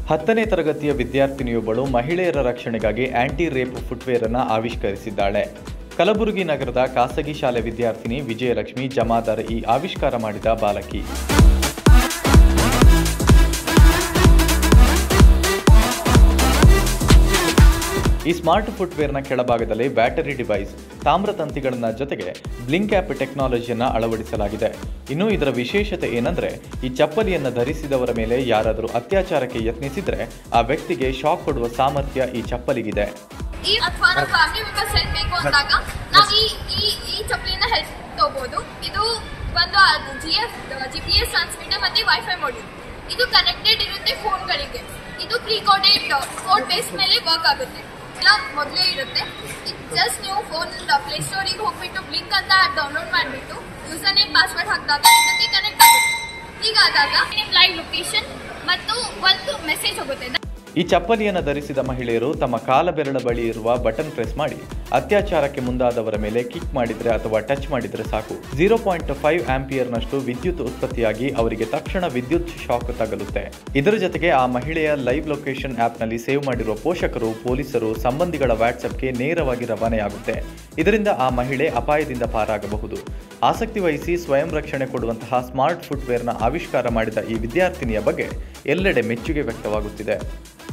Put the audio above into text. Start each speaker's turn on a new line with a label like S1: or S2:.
S1: ಹತ್ತನೇ ತರಗತಿಯ ವಿದ್ಯಾರ್ಥಿನಿಯೊಬ್ಬಳು ಮಹಿಳೆಯರ ರಕ್ಷಣೆಗಾಗಿ ಆಂಟಿ ರೇಪ್ ಫುಟ್ವೇರ್ ಅನ್ನು ಆವಿಷ್ಕರಿಸಿದ್ದಾಳೆ ಕಲಬುರಗಿ ನಗರದ ಖಾಸಗಿ ಶಾಲೆ ವಿದ್ಯಾರ್ಥಿನಿ ವಿಜಯಲಕ್ಷ್ಮಿ ಜಮಾದಾರ್ ಈ ಆವಿಷ್ಕಾರ ಮಾಡಿದ ಬಾಲಕಿ ಈ ಸ್ಮಾರ್ಟ್ ಫುಟ್ವೇರ್ನ ಕೆಳಭಾಗದಲ್ಲಿ ಬ್ಯಾಟರಿ ಡಿವೈಸ್ ತಾಮ್ರ ತಂತಿಗಳನ್ನ ಜೊತೆಗೆ ಬ್ಲಿಂಕ್ ಆ್ಯಪ್ ಟೆಕ್ನಾಲಜಿಯನ್ನು ಅಳವಡಿಸಲಾಗಿದೆ ಇನ್ನು ಇದರ ವಿಶೇಷತೆ ಏನಂದ್ರೆ ಈ ಚಪ್ಪಲಿಯನ್ನು ಧರಿಸಿದವರ ಮೇಲೆ ಯಾರಾದರೂ ಅತ್ಯಾಚಾರಕ್ಕೆ ಯತ್ನಿಸಿದ್ರೆ ಆ ವ್ಯಕ್ತಿಗೆ ಶಾಕ್ ಕೊಡುವ ಸಾಮರ್ಥ್ಯ ಈ ಚಪ್ಪಲಿಗಿದೆ
S2: ಈ ಅಥವಾ ನಮ್ಮ ಫ್ಯಾಮಿಲಿ ಮೆಂಬರ್ಸ್ ಹೆಲ್ಪ್ ಬೇಕು ಅಂದಾಗ ನಾವು ಈ ಈ ಈ ಚಪ್ಪಲಿನ ಹೆಲ್ಪ್ ತಗೋಬಹುದು ಇದು ಒಂದು G F G P S transmitter ಮತ್ತೆ ವೈಫೈ ಮಾಡ್ಯೂಲ್ ಇದು ಕನೆಕ್ಟೆಡ್ ಇರುತ್ತೆ ಫೋನ್ಗಳಿಗೆ ಇದು ಪ್ರೀ ಕೋಡೆಡ್ ಕೋಡ್ ಬೇಸ್ ಮೇಲೆ ವರ್ಕ್ ಆಗುತ್ತೆ ಎಲ್ಲ ಮೊದಲೇ ಇರುತ್ತೆ ಜಸ್ಟ್ ನೀವು ಫೋನ್ ಪ್ಲೇ ಸ್ಟೋರಿಗೆ ಹೋಗ್ಬಿಟ್ಟು ಬ್ಲಿಂಕ್ ಅಂತ ಆ್ಯಪ್ ಡೌನ್ಲೋಡ್ ಮಾಡಿಬಿಟ್ಟು ಯೂಸರ್ ನೇಮ್ ಪಾಸ್ವರ್ಡ್ ಹಾಕಿದಾಗ ಇದಕ್ಕೆ ಕನೆಕ್ಟ್ ಆಗುತ್ತೆ ಹೀಗಾದಾಗ ನಿಮ್ಮ ಲೈವ್ ಲೊಕೇಶನ್ ಮತ್ತು ಒಂದು ಮೆಸೇಜ್ ಹೋಗುತ್ತೆ
S1: ಈ ಚಪ್ಪಲಿಯನ್ನು ಧರಿಸಿದ ಮಹಿಳೆಯರು ತಮ್ಮ ಕಾಲ ಬೆರಳ ಬಳಿ ಇರುವ ಬಟನ್ ಪ್ರೆಸ್ ಮಾಡಿ ಅತ್ಯಾಚಾರಕ್ಕೆ ಮುಂದಾದವರ ಮೇಲೆ ಕಿಕ್ ಮಾಡಿದ್ರೆ ಅಥವಾ ಟಚ್ ಮಾಡಿದ್ರೆ ಸಾಕು ಜೀರೋ ಪಾಯಿಂಟ್ ಫೈವ್ ಆಂಪಿಯರ್ನಷ್ಟು ವಿದ್ಯುತ್ ಉತ್ಪತ್ತಿಯಾಗಿ ಅವರಿಗೆ ತಕ್ಷಣ ವಿದ್ಯುತ್ ಶಾಕ್ ತಗಲುತ್ತೆ ಇದರ ಜೊತೆಗೆ ಆ ಮಹಿಳೆಯ ಲೈವ್ ಲೊಕೇಶನ್ ಆ್ಯಪ್ನಲ್ಲಿ ಸೇವ್ ಮಾಡಿರುವ ಪೋಷಕರು ಪೊಲೀಸರು ಸಂಬಂಧಿಗಳ ವಾಟ್ಸಪ್ಗೆ ನೇರವಾಗಿ ರವಾನೆಯಾಗುತ್ತೆ ಇದರಿಂದ ಆ ಮಹಿಳೆ ಅಪಾಯದಿಂದ ಪಾರಾಗಬಹುದು ಆಸಕ್ತಿ ವಹಿಸಿ ಸ್ವಯಂ ರಕ್ಷಣೆ ಕೊಡುವಂತಹ ಸ್ಮಾರ್ಟ್ ಫುಟ್ವೇರ್ನ ಆವಿಷ್ಕಾರ ಮಾಡಿದ ಈ ವಿದ್ಯಾರ್ಥಿನಿಯ ಬಗ್ಗೆ ಎಲ್ಲೆಡೆ ಮೆಚ್ಚುಗೆ ವ್ಯಕ್ತವಾಗುತ್ತಿದೆ